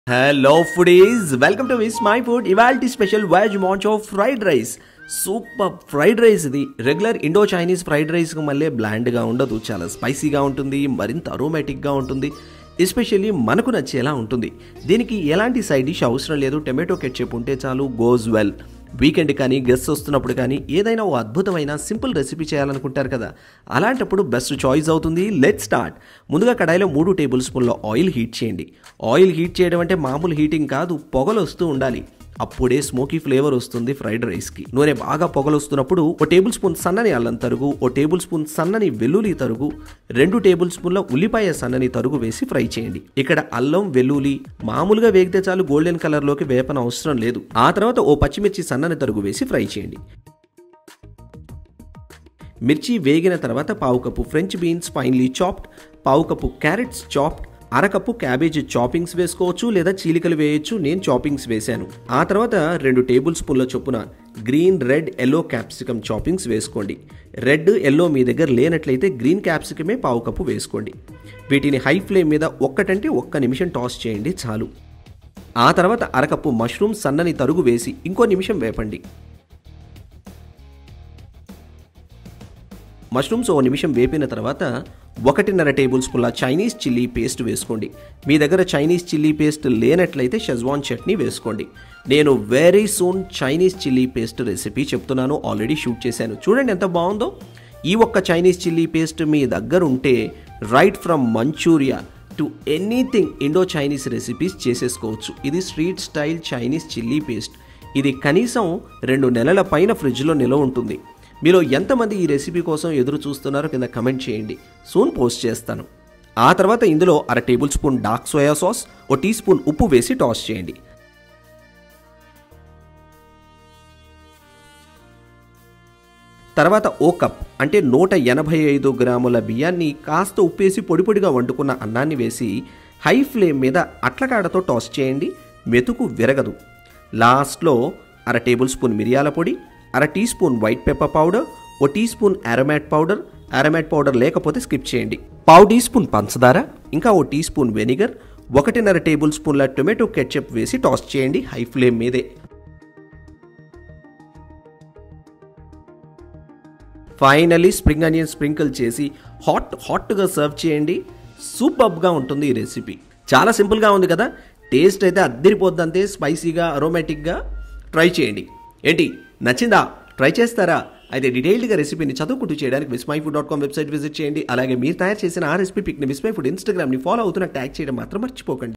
hello foodies welcome to Vismai food ఇవాల్టి special veg manchow fried rice super fried rice ఇది regular Indo Chinese fried రైస్కి మళ్ళీ బ్లాండ్గా ఉండదు చాలా స్పైసీగా ఉంటుంది మరింత అరోమాటిక్గా ఉంటుంది ఎస్పెషల్లీ మనకు నచ్చేలా ఉంటుంది దీనికి ఎలాంటి సైడ్ డిష్ అవసరం లేదు టొమాటో కెట్చెప్ ఉంటే చాలు గోస్ వెల్ వీకెండ్ కానీ గెస్ట్ వస్తున్నప్పుడు కానీ ఏదైనా ఓ అద్భుతమైన సింపుల్ రెసిపీ చేయాలనుకుంటారు కదా అలాంటప్పుడు బెస్ట్ చాయిస్ అవుతుంది లెట్ స్టార్ట్ ముందుగా కడాయిలో మూడు టేబుల్ స్పూన్ల ఆయిల్ హీట్ చేయండి ఆయిల్ హీట్ చేయడం అంటే మామూలు హీటింగ్ కాదు పొగలు వస్తూ ఉండాలి అప్పుడే స్మోకీ ఫ్లేవర్ వస్తుంది ఫ్రైడ్ రైస్కి నూనె బాగా పొగలు వస్తున్నప్పుడు ఓ టేబుల్ స్పూన్ సన్నని అల్లం తరుగు ఓ టేబుల్ స్పూన్ సన్నని వెల్లుల్లి తరుగు రెండు టేబుల్ స్పూన్ల ఉల్లిపాయ సన్నని తరుగు వేసి ఫ్రై చేయండి ఇక్కడ అల్లం వెల్లుల్లి మామూలుగా వేగితే చాలు గోల్డెన్ కలర్లోకి వేపన అవసరం లేదు ఆ తర్వాత ఓ పచ్చిమిర్చి సన్నని తరుగు వేసి ఫ్రై చేయండి మిర్చి వేగిన తర్వాత పావు cup French beans finely chopped పావు కప్పు క్యారెట్స్ చాప్డ్ అరకప్పు క్యాబేజ్ చాపింగ్స్ వేసుకోవచ్చు లేదా చీలికలు వేయొచ్చు నేను చాపింగ్స్ వేశాను ఆ తర్వాత రెండు టేబుల్ స్పూన్ల చొప్పున green red yellow capsicum choppings వేసుకోండి రెడ్ ఎల్లో మీ దగ్గర లేనట్లయితే గ్రీన్ క్యాప్సికమే పావు కప్పు వేసుకోండి వీటిని హై ఫ్లేమ్ మీద ఒక్కటంటే ఒక్క నిమిషం టాస్ చేయండి చాలు ఆ తర్వాత అరకప్పు మష్రూమ్ సన్నని తరుగు వేసి ఇంకో నిమిషం వేపండి మష్రూమ్స్ ఓ నిమిషం వేపిన తర్వాత ఒకటిన్నర టేబుల్ స్పూన్ల చైనీస్ చిల్లీ పేస్ట్ వేసుకోండి మీ దగ్గర చైనీస్ చిల్లీ పేస్ట్ లేనట్లయితే షెజ్వాన్ చట్నీ వేసుకోండి నేను very soon Chinese chilli paste recipe చెప్తున్నాను ఆల్రెడీ షూట్ చేశాను చూడండి ఎంత బాగుందో ఈ ఒక్క చైనీస్ చిల్లీ పేస్ట్ మీ దగ్గర ఉంటే right from manchurian to anything Indo Chinese recipes చేసేసుకోవచ్చు ఇది street style Chinese chilli paste ఇది కనీసం రెండు నెలల పైన ఫ్రిడ్జ్లో నిలవ ఉంటుంది మీలో ఎంతమంది ఈ రెసిపీ కోసం ఎదురు చూస్తున్నారో కింద కమెంట్ చేయండి సూన్ పోస్ట్ చేస్తాను ఆ తర్వాత ఇందులో అర tablespoon dark soya sauce ఓ టీ స్పూన్ ఉప్పు వేసి టాస్ చేయండి తర్వాత ఓ కప్ అంటే నూట ఎనభై ఐదు గ్రాముల బియ్యాన్ని కాస్త ఉప్పేసి పొడి పొడిగా వండుకున్న అన్నాన్ని వేసి హై ఫ్లేమ్ మీద అట్లకాడతో టాస్ చేయండి మెతుకు విరగదు లాస్ట్లో అర టేబుల్ స్పూన్ మిరియాల పొడి అర teaspoon white pepper powder ఓ teaspoon aromat powder aromat powder లేకపోతే స్కిప్ చేయండి పావు టీ స్పూన్ పంచదార ఇంకా ఓ టీ స్పూన్ వెనిగర్ ఒకటిన్నర టేబుల్ స్పూన్ల టొమాటో కెచప్ వేసి టాస్ చేయండి హై ఫ్లేమ్ మీదే ఫైనలీ స్ప్రింగ్ ఆనియన్ స్ప్రింకిల్ చేసి హాట్ హాట్గా సర్వ్ చేయండి సూపర్గా ఉంటుంది ఈ రెసిపీ చాలా సింపుల్గా ఉంది కదా టేస్ట్ అయితే అద్దరిపోద్ది అంతే స్పైసీగా అరోమాటిక్గా ట్రై చేయండి ఏంటి నచ్చిందా ట్రై చేస్తారా అయితే డీటెయిల్డ్గా రెసిపీని చదువుకుంటూ చేయడానికి Vismai food dot com website visit చేయండి అలాగే మీరు తయారు చేసిన ఆ రెసిపీ పిక్ని విస్మై ఫుడ్ ఇన్స్టాగ్రామ్ని ఫాలో అవుతున్న ట్యాగ్ చేయడం మాత్రం మర్చిపోకండి